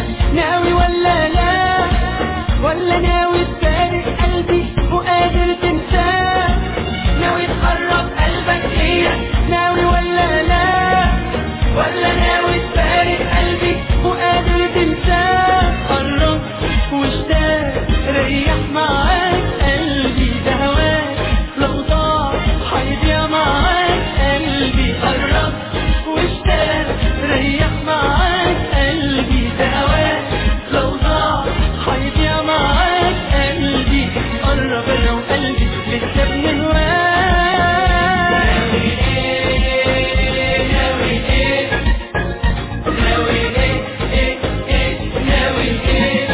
ناوي ولا لا ولا ناوي تفارق قلبي وقادر تنساه ناوي تقرب قلبك ليا ناوي ولا لا ولا ناوي تفارق قلبي وقادر تنساه قرب واشتاق ريح معاك قلبي ده هواك لو ضاع هيضيع معاك قلبي قرب واشتاق ريح معاك قلبي ده هواك لو ضاع هيضيع معاك قلبي قرب انا وقلبي لسه بنهواك ناوي ايه ناوي ايه ناوي ايه ايه ايه ناوي ايه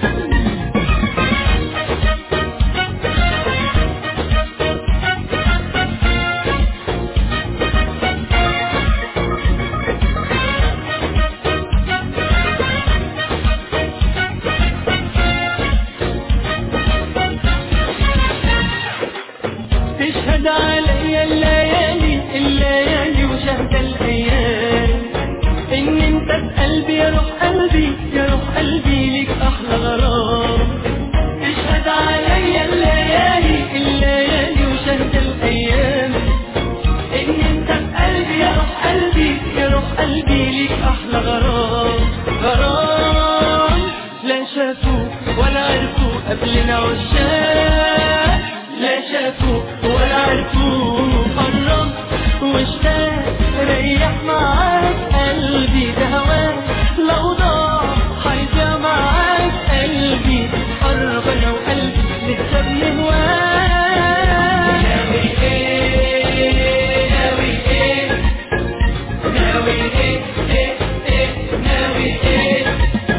تشهد علي الليالي الليالي وشهد الايام ان انت في قلبي يا روح قلبي يا روح قلبي ليك احلى غرام تشهد علي الليالي الليالي وشهد الايام ان انت في قلبي يا روح قلبي يا روح قلبي ليك احلى غرام غرام لا شافوه ولا عرفوا قبلنا عشاق لا شافوه ولا عرفوه قرب واشتاق ريح معاك قلبي ده هواك لو ضاع هيضيع معاك قلبي قرب انا وقلبي لسه بنهواك ناوي ايه ناوي ايه ناوي ايه ايه ايه ناوي ايه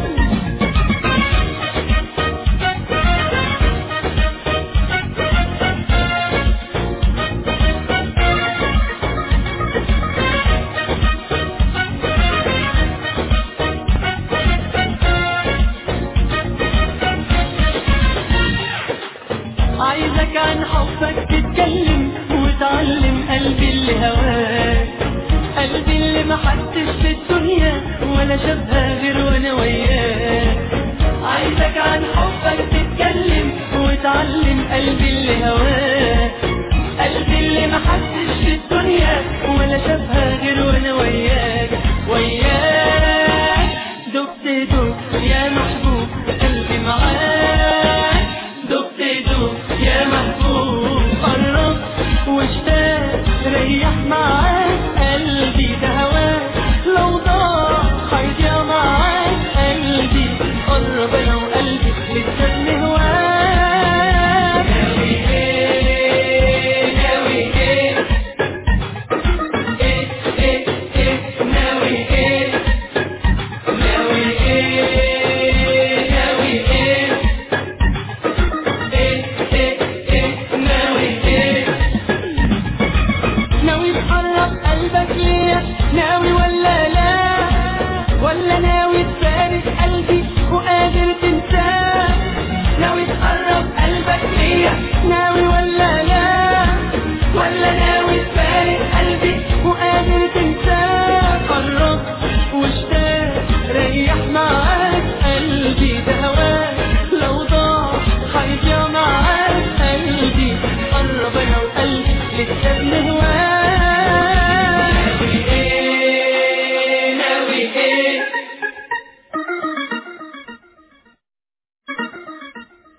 عايزك عن حبك تتكلم وتعلم قلبي اللي هواك قلبي اللي محدش في الدنيا ولا شافها غير وانا وياك عايزك عن حبك تتكلم وتعلم قلبي اللي هواك قلبي اللي محدش في الدنيا ولا شافها غير وانا وياك وياك دقت دق يا محبوب